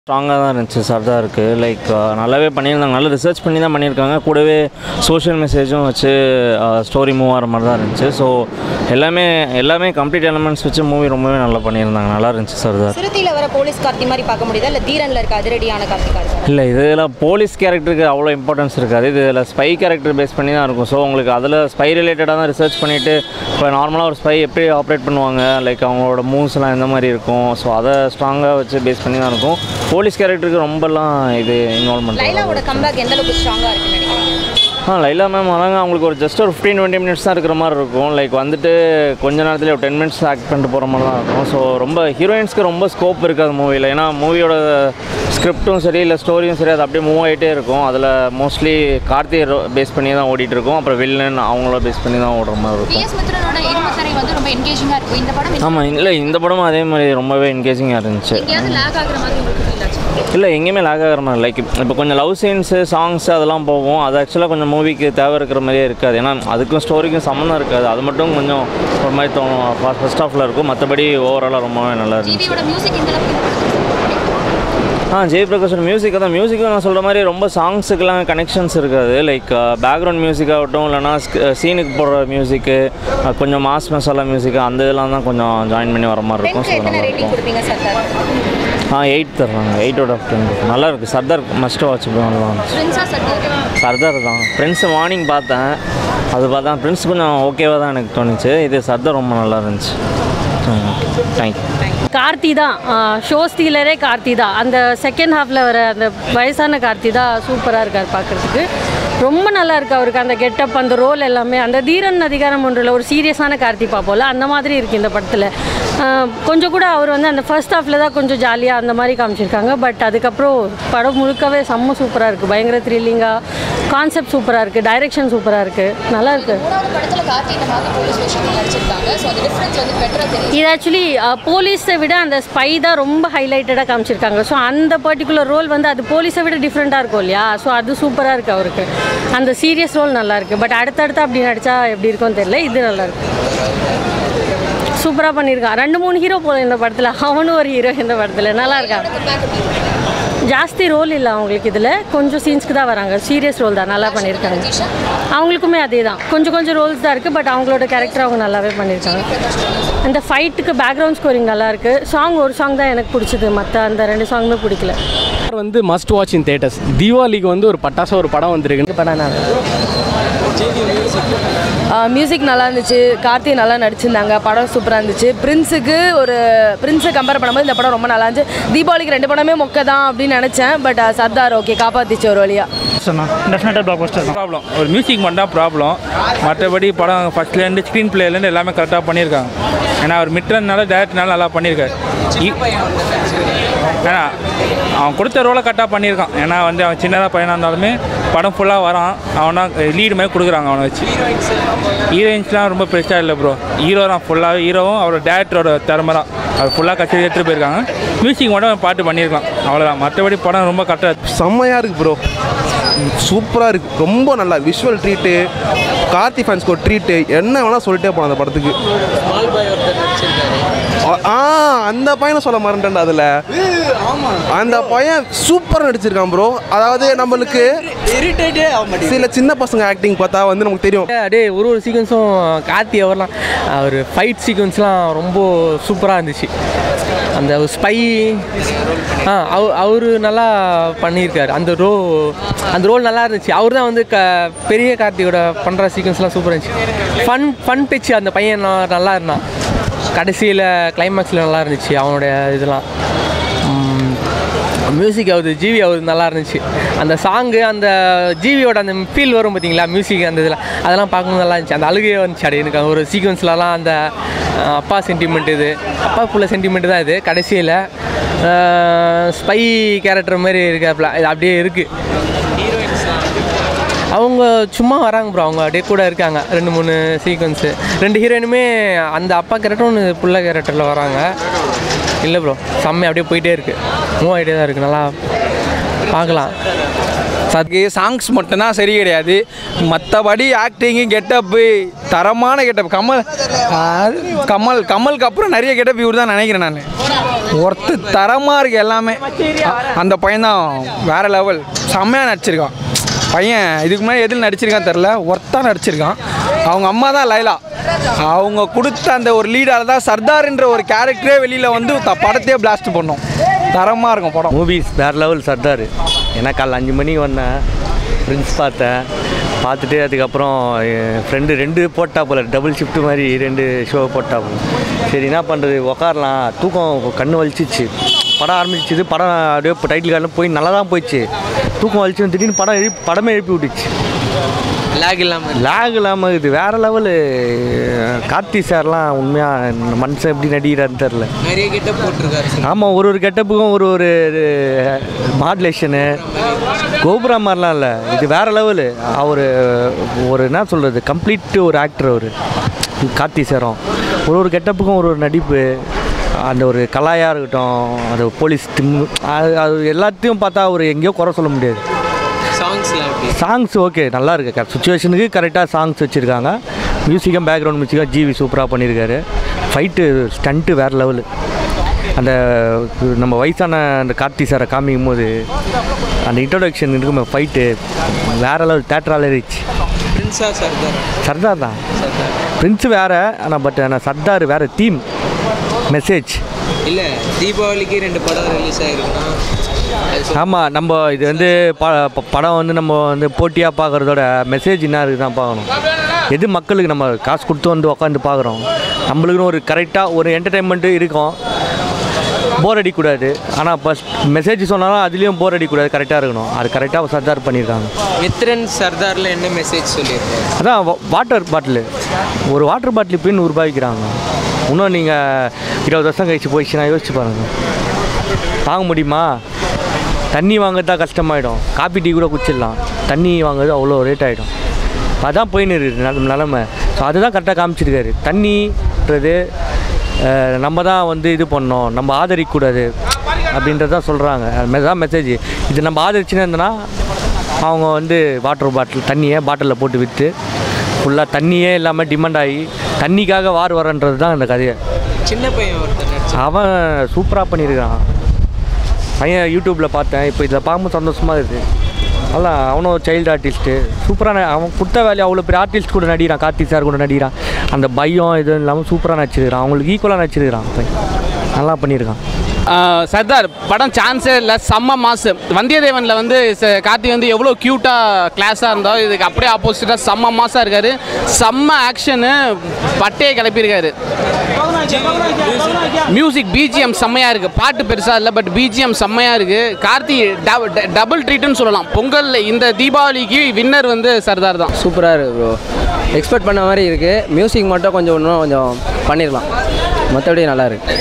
ஸ்ட்ராங்காக தான் இருந்துச்சு சர்தாருக்கு லைக் நல்லாவே பண்ணியிருந்தாங்க நல்லா ரிசர்ச் பண்ணி தான் பண்ணியிருக்காங்க கூடவே சோஷியல் மெசேஜும் வச்சு ஸ்டோரி மூவ் ஆகிற மாதிரி தான் இருந்துச்சு ஸோ எல்லாமே எல்லாமே கம்ப்ளீட் எலமெண்ட்ஸ் வச்சு மூவி ரொம்பவே நல்லா பண்ணியிருந்தாங்க நல்லா இருந்துச்சு சர்தார் சிறுத்தையில் வர போலீஸ் கார்த்தி மாதிரி பார்க்க முடியுதா இல்லை தீரனில் இருக்க அதிரடியான கார்த்திகா இருக்கா இல்லை இதில் போலீஸ் கேரக்டருக்கு அவ்வளோ இம்பார்ட்டன்ஸ் இருக்காது இது இதில் ஸ்பை கேரக்டர் பேஸ் பண்ணி தான் இருக்கும் ஸோ உங்களுக்கு அதில் ஸ்பை ரிலேட்டடாக தான் ரிசர்ச் பண்ணிவிட்டு இப்போ நார்மலாக ஒரு ஸ்பை எப்படி ஆப்ரேட் பண்ணுவாங்க லைக் அவங்களோட மூவ்ஸ்லாம் எந்த மாதிரி இருக்கும் ஸோ அதை ஸ்ட்ராங்காக வச்சு பேஸ் பண்ணி தான் இருக்கும் போலீஸ் கேரக்டருக்கு ரொம்பலாம் இது இன்வால்மெண்ட் லைலாவோட கம்பேக் எந்த அளவுக்கு ஸ்ட்ராங்காக இருக்குன்னு நினைக்கிறீங்க ஆ லைலா மேம் வராங்க அவங்களுக்கு ஒரு ஜஸ்ட் ஒரு ஃபிஃப்டீன் டுவெண்ட்டி மினிட்ஸ் தான் இருக்கிற மாதிரி இருக்கும் லைக் வந்துட்டு கொஞ்ச நேரத்தில் ஒரு டென் மினிட்ஸ் ஆக்ட் பண்ணிட்டு போகிற மாதிரி தான் இருக்கும் ஸோ ரொம்ப ஹீரோயின்ஸ்க்கு ரொம்ப ஸ்கோப் இருக்காது மூவியில் ஏன்னா மூவியோட ஸ்கிரிப்ட்டும் சரி இல்லை ஸ்டோரியும் சரி அது அப்படியே மூவ் ஆகிட்டே இருக்கும் அதில் மோஸ்ட்லி கார்த்திகை பேஸ் பண்ணி தான் ஓடிட்டு இருக்கும் அப்புறம் வில்லன் அவங்கள பேஸ் பண்ணி தான் ஓடுற மாதிரி இருக்கும் பிஎஸ் மித்ரனோட இரும்புத்தரை வந்து ரொம்ப என்கேஜிங்காக இருக்கும் இந்த படம் ஆமாம் இல்லை இந்த படமும் அதே மாதிரி ரொம்பவே என்கேஜிங்காக இருந்துச்சு எங்கேயாவது லேக் ஆகுற மாதிரி உங்களுக்கு ஃபீல் ஆச்சு இல்லை எங்கேயுமே லாக் ஆகிற மாதிரி லைக் இப்போ கொஞ்சம் லவ் சீன்ஸு சாங்ஸ் அதெல்லாம் போகும் அது ஆக்சுவலாக கொஞ்சம் மூவிக்கு தேவை இருக்கிற மாதிரியே இருக்காது ஏன்னா அதுக்கும் ஸ்டோரிக்கும் சம்மந்தம் இருக்காது அது மட்டும் கொஞ்சம் ஒரு மாதிரி தோணும் ஃபர்ஸ்ட் ஹாஃபில் இருக்கும் மற்றபடி ஓவராலாக ரொம்பவே நல்லா இருந்துச்சு ஜிவியோட மியூசிக் இந்த அளவுக்கு இந்த படத்துக்கு ஆ ஜெயபிரகாஷோட மியூசிக் தான் மியூசிக்கும் நான் சொல்கிற மாதிரி ரொம்ப சாங்ஸுக்கெல்லாம் கனெக்ஷன்ஸ் இருக்காது லைக் பேக்ரவுண்ட் மியூசிக் ஆகட்டும் இல்லைனா சீனுக்கு போடுற மியூசிக்கு கொஞ்சம் மாஸ் மசாலா மியூசிக் அந்த இதெல்லாம் தான் கொஞ்சம் ஜாயின் பண்ணி வர மாதிரி இருக்கும் டென்க்கு ஸோ எத்தனை நல்லா ரேட்டிங் இருக்கும் கொடுப்பீங்க சர்தார் ஆ எயிட் தர்றாங்க எயிட் அவுட் ஆஃப் டென் நல்லா இருக்குது சர்தார் மஸ்ட் வாட்ச் நல்லா இருந்துச்சு பிரின்ஸா சர்தார் சர்தார் தான் ஃப்ரெண்ட்ஸ் மார்னிங் பார்த்தேன் அது பார்த்தா ஃப்ரெண்ட்ஸ் கொஞ்சம் ஓகேவாக தான் எனக்கு தோணுச்சு இது சர்தார் ரொம்ப நல்லா இருந்துச்சு தேங்க்யூ கார்த்தி தான் ஷோ ஸ்டீலரே கார்த்தி தான் அந்த செகண்ட் ஹாஃபில் வர அந்த வயசான கார்த்தி தான் சூப்பராக இருக்கார் பார்க்குறதுக்கு ரொம்ப நல்லா இருக்கு அவருக்கு அந்த கெட்டப் அந்த ரோல் எல்லாமே அந்த தீரன் அதிகாரம் ஒன்றில் ஒரு சீரியஸான கார்த்தி பார்ப்போம்ல அந்த மாதிரி இருக்குது இந்த படத்தில் கொஞ்சம் கூட அவர் வந்து அந்த ஃபர்ஸ்ட் ஹாஃபில் தான் கொஞ்சம் ஜாலியாக அந்த மாதிரி காமிச்சிருக்காங்க பட் அதுக்கப்புறம் படம் முழுக்கவே செம்ம சூப்பராக இருக்குது பயங்கர த்ரில்லிங்காக கான்செப்ட் சூப்பராக இருக்குது டைரெக்ஷன் சூப்பராக இருக்குது நல்லா இருக்குது மூணாவது படத்தில் கார்த்தி இந்த மாதிரி போலீஸ் விஷயத்தில் நடிச்சிருக்காங்க ஸோ அந்த டிஃப்ரென்ஸ் வந்து பெட்டராக தெரியும் இது ஆக்சுவலி போலீஸை விட அந்த ஸ்பை தான் ரொம்ப ஹைலைட்டடாக காமிச்சிருக்காங்க ஸோ அந்த பர்டிகுலர் ரோல் வந்து அது போலீஸை விட டிஃப்ரெண்ட்டாக இருக்கும் இல்லையா ஸோ அது சூப்பராக இருக்குது அவருக்கு அந்த சீரியஸ் ரோல் நல்லா இருக்கு பட் அடுத்தடுத்து அப்படி நடித்தா எப்படி இருக்கும்னு தெரியல இது நல்லா இருக்கு சூப்பராக பண்ணியிருக்கான் ரெண்டு மூணு ஹீரோ போதும் இந்த படத்தில் அவனும் ஒரு ஹீரோ இந்த படத்தில் நல்லா இருக்கான் ஜாஸ்தி ரோல் இல்லை அவங்களுக்கு இதில் கொஞ்சம் சீன்ஸ்க்கு தான் வராங்க சீரியஸ் ரோல் தான் நல்லா பண்ணியிருக்காங்க அவங்களுக்குமே அதே தான் கொஞ்சம் கொஞ்சம் ரோல்ஸ் தான் இருக்குது பட் அவங்களோட கேரக்டர் அவங்க நல்லாவே பண்ணியிருக்காங்க அந்த ஃபைட்டுக்கு பேக்ரவுண்ட் ஸ்கோரிங் நல்லா இருக்கு சாங் ஒரு சாங் தான் எனக்கு பிடிச்சது மற்ற அந்த ரெண்டு சாங்குமே பிடிக்கல வந்து மஸ்ட் வாட்ச் இன் தேட்டர்ஸ் தீபாவளிக்கு வந்து ஒரு பட்டாசு ஒரு படம் வந்திருக்கு படம் நான் மியூசிக் நல்லா இருந்துச்சு கார்த்தி நல்லா நடிச்சிருந்தாங்க படம் சூப்பராக இருந்துச்சு பிரின்ஸுக்கு ஒரு பிரின்ஸை கம்பேர் பண்ணும்போது இந்த படம் ரொம்ப நல்லா இருந்துச்சு தீபாவளிக்கு ரெண்டு படமே மொக்க தான் அப்படின்னு நினச்சேன் பட் சர்தார் ஓகே காப்பாத்திச்சு ஒரு வழியா டெஃபினட்டாக பிளாக் பஸ்டர் தான் ப்ராப்ளம் ஒரு மியூசிக் மட்டும் தான் ப்ராப்ளம் மற்றபடி படம் ஃபஸ்ட்லேருந்து ஸ்க்ரீன் பிளேலேருந்து எல்லாமே கரெக்டாக பண்ணியிருக்காங்க ஏன்னா அவர் மிட்ரனால டேரக்டர்னால நல்லா பண்ணியிருக்காரு இ- ஏன்னா அவன் கொடுத்த ரோலை கரெக்டாக பண்ணியிருக்கான் ஏன்னா வந்து அவன் சின்னதாக பையனாக இருந்தாலுமே படம் ஃபுல்லாக வரான் அவனா லீடு மாதிரி கொடுக்குறாங்க அவனை வச்சு ஹீரோயின்ஸ்லாம் ரொம்ப பெருசாக இல்லை ப்ரோ ஹீரோ தான் ஃபுல்லாகவே ஹீரோவும் அவரோட டேரக்டரோட திறமை தான் அவர் ஃபுல்லாக கச்சேரி எடுத்துகிட்டு போயிருக்காங்க மியூசிக் மட்டும் பாட்டு பண்ணியிருக்கான் அவ்வளோதான் மற்றபடி படம் ரொம்ப கரெக்டாக செம்மையாக இருக்குது ப்ரோ சூப்பராக இருக்குது ரொம்ப நல்லா விஷுவல் ட்ரீட்டு கார்த்தி ஃபேன்ஸ்க்கு ஒரு ட்ரீட்டு என்ன வேணால் சொல்லிட்டே போகலாம் அந்த படத்துக்கு ஆ- ஆ அந்த பையனை சொல்ல மறந்துட்டேன்டா அதில் அந்த பையன் சூப்பராக நடிச்சிருக்கான் ப்ரோ அதாவது நம்மளுக்கு சில சின்ன பசங்க ஆக்டிங் பார்த்தா வந்து நமக்கு தெரியும் அப்படியே ஒரு ஒரு சீக்வன்ஸும் கார்த்தி அவர்லாம் ஒரு ஃபைட் சீக்வன்ஸ்லாம் ரொம்ப சூப்பராக இருந்துச்சு அந்த ஸ்பை ஆ அவ அவர் நல்லா பண்ணியிருக்காரு அந்த ரோ அந்த ரோல் நல்லா இருந்துச்சு அவர் தான் வந்து க பெரிய கார்த்தியோட பண்ணுற சீக்வன்ஸ்லாம் சூப்பராக இருந்துச்சு ஃபன் ஃபன் டச் அந்த பையன் நா- நல்லா இருந்தான் கடைசியில் கிளைமேக்ஸில் நல்லா இருந்துச்சு அவனுடைய இதெல்லாம் மியூசிக் அவர் ஜிவி அவர் நல்லா இருந்துச்சு அந்த சாங்கு அந்த ஜிவியோட அந்த ஃபீல் வரும் பார்த்தீங்களா மியூசிக் அந்த இதில் அதெல்லாம் பார்க்கணும் நல்லா இருந்துச்சு அந்த அழுகையே வந்துச்சு அடி எனக்கு ஒரு சீக்வன்ஸ்லலாம் அந்த அஹ், அப்பா சென்டிமெண்ட் இது அப்பா புள்ள சென்டிமெண்ட் தான் இது கடைசியில் ஸ்பை கேரக்டர் மாதிரி இருக்காப்புல இது அப்படியே இருக்குது அவங்க சும்மா வராங்க ப்ரோ அவங்க அப்படியே கூட இருக்காங்க ரெண்டு மூணு சீக்வன்ஸு ரெண்டு ஹீரோயினுமே அந்த அப்பா கேரக்டர் ஒன்று புள்ள கேரக்டரில் வராங்க இல்லை ப்ரோ செம்மை அப்படியே போயிட்டே இருக்குது மூவ் ஆகிட்டே தான் இருக்குது நல்லா பார்க்கலாம் அதுக்கு சாங்ஸ் மட்டும்தான் சரி கிடையாது மற்றபடி ஆக்டிங்கு கெட்டப்பு தரமான கெட்டப் கமல் அது கமல் கமலுக்கு அப்புறம் நிறைய கெட்டப் இவர் தான் நினைக்கிறேன் நான் ஒருத்து தரமாக இருக்குது எல்லாமே அ- அந்த பையன்தான் வேறு லெவல் செம்மையாக நடிச்சிருக்கான் பையன் இதுக்கு முன்னாடி எதில் நடிச்சிருக்கான்னு தெரில ஒர்த்தாக நடிச்சிருக்கான் அவங்க அம்மா தான் லைலா அவங்க கொடுத்த அந்த ஒரு லீடால் தான் சர்தார்ன்ற ஒரு கேரக்டரே வெளியில் வந்து த படத்தையே பிளாஸ்ட் பண்ணோம் தரமாக இருக்கும் படம் மூவிஸ் வேறு லெவல் சர்தார் ஏன்னா காலைல அஞ்சு மணிக்கு வந்தேன் ஃப்ரெண்ட்ஸ் பார்த்தேன் பார்த்துட்டு அதுக்கப்புறம் என் ஃப்ரெண்டு ரெண்டு போட்டா போல டபுள் ஷிஃப்ட் மாதிரி ரெண்டு ஷோ போட்டா போல சரி என்ன பண்ணுறது உக்காரலாம் தூக்கம் கண்ணு வலிச்சிச்சு படம் ஆரம்பிச்சிது படம் அப்படியே இப்போ டைட்டில் கார்டில் போய் நல்லா தான் போயிடுச்சு தூக்கம் வலிச்சு திடீர்னு படம் எழுப்பி படமே எழுப்பி விட்டுச்சு லேக் இல்லாமல் லேக் இல்லாமல் இது வேறு லெவலு கார்த்தி சார்லாம் உண்மையாக மனுஷன் எப்படி நடிக்கிறாருன்னு தெரில நிறைய கிட்ட போட்டிருக்காரு ஆமாம் ஒரு ஒரு கெட்டப்புக்கும் ஒரு ஒரு மாடுலேஷனு கோபுரம் மாதிரிலாம் இல்லை இது வேறு லெவலு அவர் ஒரு என்ன சொல்கிறது கம்ப்ளீட் ஒரு ஆக்டர் அவர் கார்த்தி சேரம் ஒரு ஒரு கெட்டப்புக்கும் ஒரு ஒரு நடிப்பு அந்த ஒரு கலாயாக இருக்கட்டும் அந்த போலீஸ் திம் அது அது எல்லாத்தையும் பார்த்தா அவர் எங்கேயோ குறை சொல்ல முடியாது சாங்ஸ்லாம் எப்படி சாங்ஸ் ஓகே நல்லா இருக்கு சுச்சுவேஷனுக்கு கரெக்டாக சாங்ஸ் வச்சுருக்காங்க மியூசிக்கும் பேக்ரவுண்ட் மியூசிக்கும் ஜிவி சூப்பராக பண்ணியிருக்காரு ஃபைட்டு ஸ்டண்ட்டு வேறு லெவலு அந்த நம்ம வயசான அந்த கார்த்தி சாரை காமிக்கும் போது அந்த இன்ட்ரடக்ஷன் இருக்கும் ஃபைட்டு வேறு லெவல் தேட்டரால் இருந்துச்சு பிரின்ஸா சர்தார் சர்தார் தான் பிரின்ஸ் வேறு ஆனால் பட் ஆனால் சர்தார் வேறு தீம் மெசேஜ் இல்லை தீபாவளிக்கு ரெண்டு படம் ரிலீஸ் ஆயிருக்குன்னா ஆமாம் நம்ம இது வந்து ப ப- படம் வந்து நம்ம வந்து போட்டியாக பார்க்குறதோட மெசேஜ் என்ன இருக்குது தான் பார்க்கணும் எது மக்களுக்கு நம்ம காசு கொடுத்து வந்து உட்காந்து பார்க்குறோம் நம்மளுக்குன்னு ஒரு கரெக்டாக ஒரு என்டர்டைன்மெண்ட்டு இருக்கும் போர் அடிக்கக்கூடாது ஆனால் ஃபஸ்ட் மெசேஜ் சொன்னாலும் அதுலேயும் போர் அடிக்கக்கூடாது கரெக்டாக இருக்கணும் அது கரெக்டாக சர்தார் பண்ணியிருக்காங்க மித்ரன் சர்தாரில் என்ன மெசேஜ் சொல்லியிருக்காரு அதான் வாட்டர் பாட்டிலு ஒரு வாட்டர் பாட்டில் போய் நூறுரூபா விற்கிறாங்க இன்னும் நீங்கள் இருபது வருஷம் கழிச்சு போயிடுச்சுன்னா யோசிச்சு பாருங்கள் வாங்க முடியுமா தண்ணி வாங்குறதா கஷ்டமாயிடும் காப்பி டீ கூட குடிச்சிடலாம் தண்ணி வாங்குறது அவ்வளோ ரேட் ஆகிடும் அதான் போயின்னு இருக்குது நில நிலமை ஸோ அதுதான் கரெக்டாக காமிச்சிருக்காரு தண்ணின்றது அஹ், நம்ம தான் வந்து இது பண்ணோம் நம்ம ஆதரிக்கக்கூடாது அப்படின்றது தான் சொல்கிறாங்க அதுதான் மெசேஜ் இது நம்ம ஆதரிச்சுன்னு இருந்தோன்னா அவங்க வந்து வாட்டர் பாட்டில் தண்ணியை பாட்டிலில் போட்டு விற்று ஃபுல்லாக தண்ணியே இல்லாமல் டிமாண்ட் ஆகி தண்ணிக்காக வார் வரன்றது தான் அந்த கதையை சின்ன பையன் ஒருத்தர் நடிச்சு அவன் சூப்பராக பண்ணியிருக்கான் பையன் யூடியூப்பில் பார்த்தேன் இப்போ இதில் பார்க்கும்போது சந்தோஷமாக இருக்குது அதான் அவனும் சைல்டு ஆர்டிஸ்ட்டு சூப்பரான அவன் கொடுத்த வேலையை அவ்வளோ பெரிய ஆர்டிஸ்ட் கூட நடிக்கிறான் கார்த்தி சார் கூட நடிக்கிறான் அந்த பயம் இது இல்லாமல் சூப்பராக நடிச்சிருக்கிறான் அவங்களுக்கு ஈக்குவலாக நடிச்சிருக்கிறான் பையன் நல்லா பண்ணியிருக்கான் ஆஹ் சர்தார் படம் சான்ஸே இல்லை செம்ம மாசு வந்தியத்தேவனில் வந்து ச- கார்த்தி வந்து எவ்வளோ க்யூட்டாக கிளாஸாக இருந்தோ இதுக்கு அப்படியே ஆப்போசிட்டாக செம்ம மாசாக இருக்காரு செம்ம ஆக்ஷனு பட்டையை கிளப்பியிருக்காரு மியூசிக் பிஜிஎம் செம்மையாக இருக்குது பாட்டு பெருசாக இல்லை பட் பிஜிஎம் செம்மையாக இருக்குது கார்த்தி டபுள் ட்ரீட்னு சொல்லலாம் பொங்கல் இந்த தீபாவளிக்கு வின்னர் வந்து சர்தார் தான் சூப்பராக இருக்குது ப்ரோ எக்ஸ்பெக்ட் பண்ண மாதிரி இருக்குது மியூசிக் மட்டும் கொஞ்சம் இன்னும் கொஞ்சம் பண்ணிடலாம் மற்றபடி நல்லா இருக்கு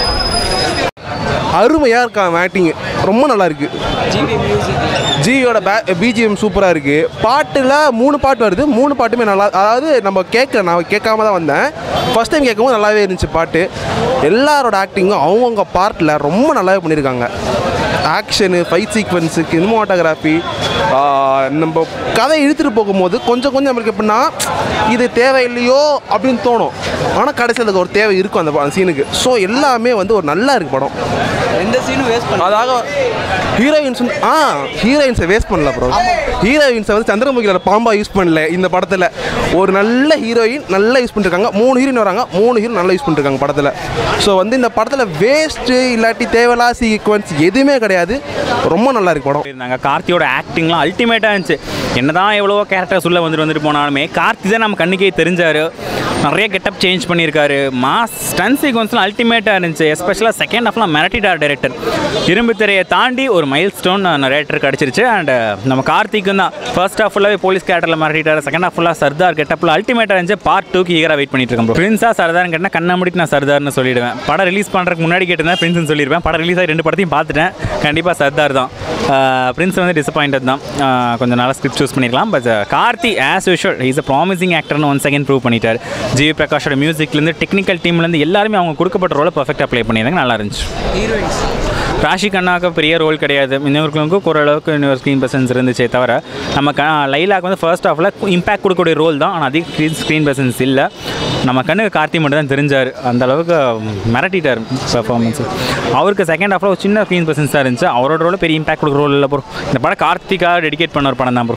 அருமையாக இருக்கான் ஆக்டிங் ரொம்ப நல்லா இருக்கு ஜிவியோட பே பிஜிஎம் சூப்பராக இருக்குது பாட்டில் மூணு பாட்டு வருது மூணு பாட்டுமே நல்லா அதாவது நம்ம கேட்க நான் கேட்காம தான் வந்தேன் ஃபஸ்ட் டைம் கேட்கும்போது நல்லாவே இருந்துச்சு பாட்டு எல்லாரோட ஆக்டிங்கும் அவங்கவுங்க பார்ட்டில் ரொம்ப நல்லாவே பண்ணியிருக்காங்க ஆக்ஷனு ஃபைட் சீக்வன்ஸு சினிமாட்டோகிராஃபி நம்ம கதை இழுத்துட்டு போகும்போது கொஞ்சம் கொஞ்சம் நம்மளுக்கு எப்படின்னா இது தேவையில்லையோ அப்படின்னு தோணும் ஆனால் கடைசியில் அதுக்கு ஒரு தேவை இருக்கும் அந்த சீனுக்கு ஸோ எல்லாமே வந்து ஒரு நல்லா இருக்கு படம் எந்த சீனும் வேஸ்ட் பண்ண அதாக ஹீரோயின்ஸ் வந்து ஆ ஹீரோயின்ஸை வேஸ்ட் பண்ணல ப்ரோ ஹீரோயின்ஸை வந்து சந்திரமுகியோட பாம்பா யூஸ் பண்ணல இந்த படத்தில் ஒரு நல்ல ஹீரோயின் நல்லா யூஸ் பண்ணிருக்காங்க மூணு ஹீரோயின் வராங்க மூணு ஹீரோ நல்லா யூஸ் பண்ணிருக்காங்க படத்தில் ஸோ வந்து இந்த படத்தில் வேஸ்ட்டு இல்லாட்டி தேவையில்லா சீக்வன்ஸ் எதுவுமே கிடையாது ரொம்ப நல்லா இருக்கு படம் இருந்தாங்க கார்த்தியோட ஆக்டிங்லாம் அல்டிமேட்டாக இருந்துச்சு என்னதான் எவ்வளவோ கேரக்டர்ஸ் உள்ள வந்துட்டு வந்துட்டு போனாலுமே கார்த்தி தான் நம்ம கண்ணுக்கே தெரிஞ்சார் நிறைய கெட்டப் சேஞ்ச் பண்ணியிருக்காரு மாஸ் ஸ்டன் சீக்வன்ஸ்லாம் அல்டிமேட்டாக இருந்துச்சு எஸ்பெஷலாக செகண்ட் ஹாஃப்லாம் மிரட்டிடார் டைரக்டர் இரும்பு திரையை தாண்டி ஒரு மைல் ஸ்டோன் நரேட்டர் கிடச்சிருச்சு அண்ட் நம்ம கார்த்திக்கும் தான் ஃபர்ஸ்ட் ஹாஃப் ஃபுல்லாகவே போலீஸ் கேரக்டரில் மிரட்டிட்டார் செகண்ட் ஹாஃப் ஃபுல்லாக சர்தார் கெட்டப்பில் அல்டிமேட்டாக இருந்துச்சு பார்ட் டூக்கு ஈகராக வெயிட் பண்ணிட்டு இருக்கேன் பிரின்ஸா சர்தார்னு கேட்டால் கண்ணை முடிட்டு நான் சர்தார்னு சொல்லிடுவேன் படம் ரிலீஸ் பண்ணுறதுக்கு முன்னாடி கேட்டிருந்தா பிரின்ஸ்னு சொல்லியிருப்பேன் படம் ரிலீஸ் ஆகி ரெண்டு படத்தையும் பார்த்துட்டேன் கண்டிப்பாக சர்தார் தான் பிரின்ஸ் வந்து டிசப்பாயிண்டட் தான் ஆஹ் கொஞ்சம் நல்லா ஸ்கிரிப்ட் சூஸ் பண்ணிக்கலாம் but Karthi as usual is a promising ஆக்டர்னு ஒன் செகண்ட் ப்ரூவ் பண்ணிட்டார் ஜிவி பிரகாஷோட மியூசிக்லேருந்து டெக்னிக்கல் டீம்லேருந்து எல்லாருமே அவங்க கொடுக்கப்பட்ட ரோலை பர்ஃபெக்டாக ப்ளே பண்ணியிருந்தாங்க நல்லா இருந்துச்சு ஹீரோயின்ஸ் ராஷி கண்ணாக்கு பெரிய ரோல் கிடையாது இன்னொருக்கும் ஓரளவுக்கு இன்னொரு ஸ்க்ரீன் பிரசன்ஸ் இருந்துச்சே தவிர நம்ம க லைலாக் வந்து ஃபர்ஸ்ட் ஹாஃபில் இம்பாக்ட் கொடுக்கக்கூடிய ரோல் தான் ஆனால் அதிக ஸ்க்ரீன் ஸ்க்ரீன் பிரசன்ஸ் இல்லை நம்ம கண்ணுக்கு கார்த்தி மட்டும் தான் தெரிஞ்சார் அந்த அளவுக்கு மிரட்டிட்டார் பெர்ஃபார்மன்ஸ் அவருக்கு செகண்ட் ஹாஃபில் ஒரு சின்ன ஸ்க்ரீன் பிரசன்ஸ் தான் இருந்துச்சு அவரோட ரோல் பெரிய இம்பாக்ட் கொடுக்குற ரோல் இல்லை ப்ரோ இந்த படம் கார்த்திக்காக டெடிகேட் பண்ண ஒரு படம் தான் ப்ரோ